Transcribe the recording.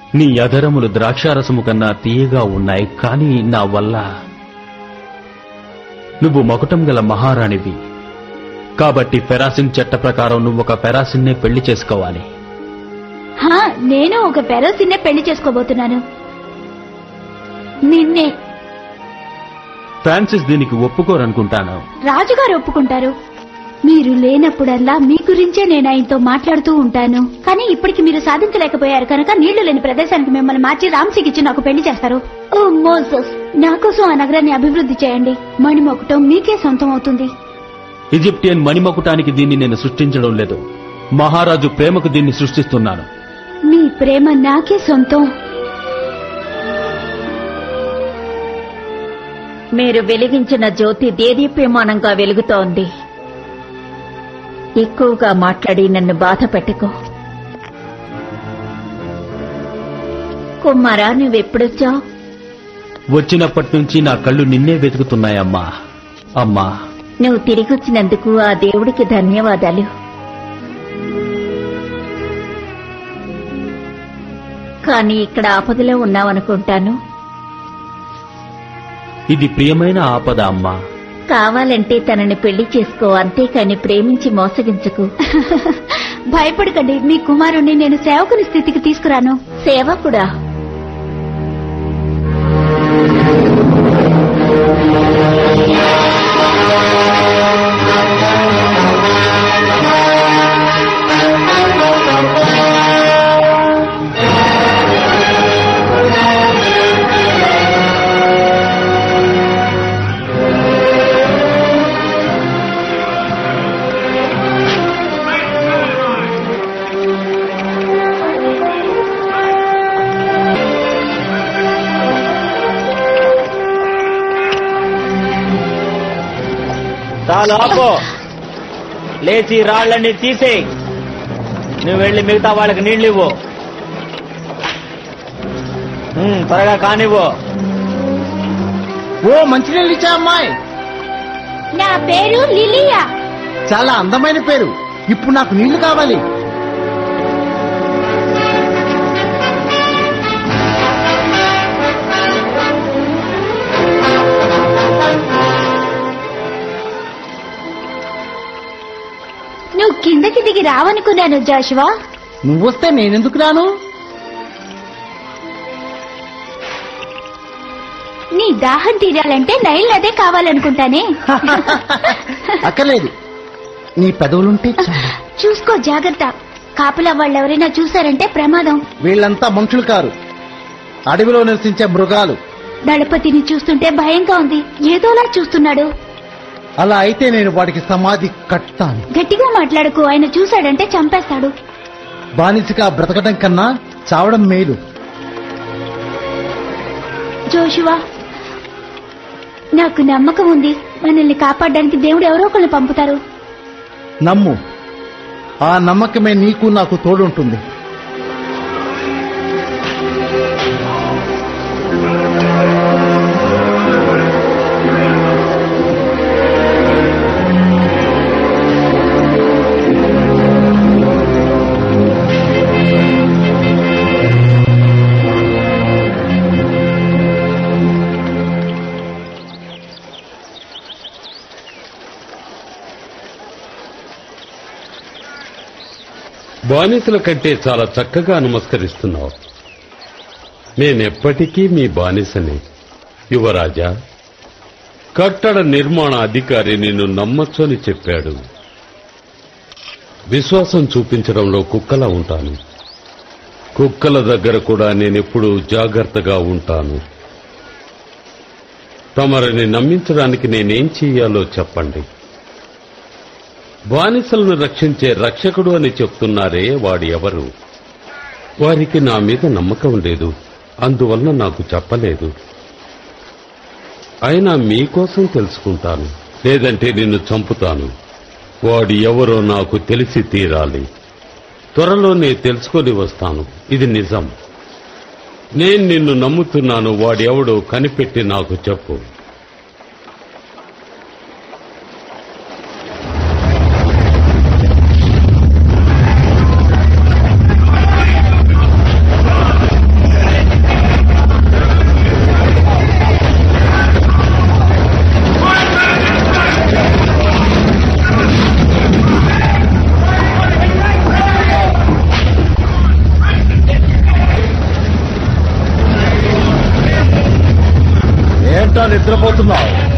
నీ అధరములు ద్రాక్షారసము కన్నా తీయగా ఉన్నాయి కానీ నా వల్ల నువ్వు మకుటం గల మహారాణివి కాబట్టి ఫెరాసిన్ చట్ట ప్రకారం నువ్వు ఒక ఫెరాసిన్నే పెళ్లి చేసుకోవాలి హా నేను ఒక పెరోసిన్నే పెళ్లి చేసుకోబోతున్నాను నిన్నే ఫ్రాన్సిస్ దీనికి ఒప్పుకోరనుకుంటాను రాజుగారు ఒప్పుకుంటారు మీరు లేనప్పుడల్లా మీ గురించే నేను ఆయనతో మాట్లాడుతూ ఉంటాను కానీ ఇప్పటికి మీరు సాధించలేకపోయారు కనుక నీళ్లు లేని ప్రదేశానికి మిమ్మల్ని మార్చి రామ్సీకి ఇచ్చి నాకు పెళ్లి చేస్తారు ఓ మోసస్ నా కోసం ఆ నగరాన్ని అభివృద్ధి చేయండి మణిమొకటం మీకే సొంతం అవుతుంది ఈజిప్టియన్ మణిమకుటానికి దీన్ని నేను సృష్టించడం లేదు మహారాజు ప్రేమకు దీన్ని సృష్టిస్తున్నాను మీ ప్రేమ నాకే సొంతం మీరు వెలిగించిన జ్యోతి దేదీప్యమానంగా వెలుగుతోంది ఎక్కువగా మాట్లాడి నన్ను బాధ పెట్టుకో కుమారా నువ్వెప్పుడొచ్చావు వచ్చినప్పటి నుంచి నా కళ్ళు నిన్నే వెతుకుతున్నాయమ్మా అమ్మా నువ్వు తిరిగొచ్చినందుకు ఆ దేవుడికి ధన్యవాదాలు కానీ ఇక్కడ ఆపదలో ఉన్నావనుకుంటాను ఇది ప్రియమైన ఆపద అమ్మా కావాలంటే తనని పెళ్లి చేసుకో అంతేకాని ప్రేమించి మోసగించకు భయపడకండి మీ కుమారుణ్ణి నేను సేవకుని స్థితికి తీసుకురాను సేవకుడా చాలు ఆపో లేచి రాళ్ళని తీసేయి నువ్వు వెళ్ళి మిగతా వాళ్ళకి నీళ్ళు ఇవ్వు ఉమ్, త్వరగా కానివ్వు ఓ మంచినీళ్ళు ఇచ్చా అమ్మాయి నా పేరు లిలియా చాలా అందమైన పేరు ఇప్పుడు నాకు నీళ్లు కావాలి నువ్వు కిందకి దిగి రావనుకున్నాను జాషువా నువ్వొస్తే నేనెందుకు రాను నీ దాహం తీరాలంటే నైల్ నదే కావాలనుకుంటానే అక్కర్లేదు నీ పెదవులుంటే చాలు. చూసుకో జాగ్రత్త కాపుల వాళ్ళెవరైనా చూశారంటే ప్రమాదం వీళ్ళంతా మనుషులు కారు అడవిలో నివసించే మృగాలు దళపతిని చూస్తుంటే భయంగా ఉంది ఏదోలా చూస్తున్నాడు అలా అయితే నేను వాడికి సమాధి కట్టాను గట్టిగా మాట్లాడుకో ఆయన చూశాడంటే చంపేస్తాడు బానిసగా బ్రతకడం కన్నా చావడం మేలు జోషువా నాకు నమ్మకం ఉంది మనల్ని కాపాడడానికి దేవుడు ఎవరో ఒకరిని పంపుతారు నమ్ము ఆ నమ్మకమే నీకు నాకు తోడుంటుంది బానిసల కంటే చాలా చక్కగా నమస్కరిస్తున్నావు నేనెప్పటికీ మీ బానిసనే యువరాజా కట్టడ నిర్మాణ అధికారి నిన్ను నమ్మొచ్చు అని చెప్పాడు విశ్వాసం చూపించడంలో కుక్కలా ఉంటాను కుక్కల దగ్గర కూడా నేనెప్పుడూ జాగ్రత్తగా ఉంటాను తమరిని నమ్మించడానికి నేనేం చెయ్యాలో చెప్పండి బానిసలను రక్షించే రక్షకుడు అని చెప్తున్నారే వాడు ఎవరు వారికి నా మీద నమ్మకం లేదు అందువల్ల నాకు చెప్పలేదు అయినా మీకోసం తెలుసుకుంటాను లేదంటే నిన్ను చంపుతాను వాడు ఎవరో నాకు తెలిసి తీరాలి త్వరలోనే తెలుసుకొని వస్తాను ఇది నిజం నేను నిన్ను నమ్ముతున్నాను వాడెవడో కనిపెట్టి నాకు చెప్పు ఇంకా నిద్రపోతున్నావు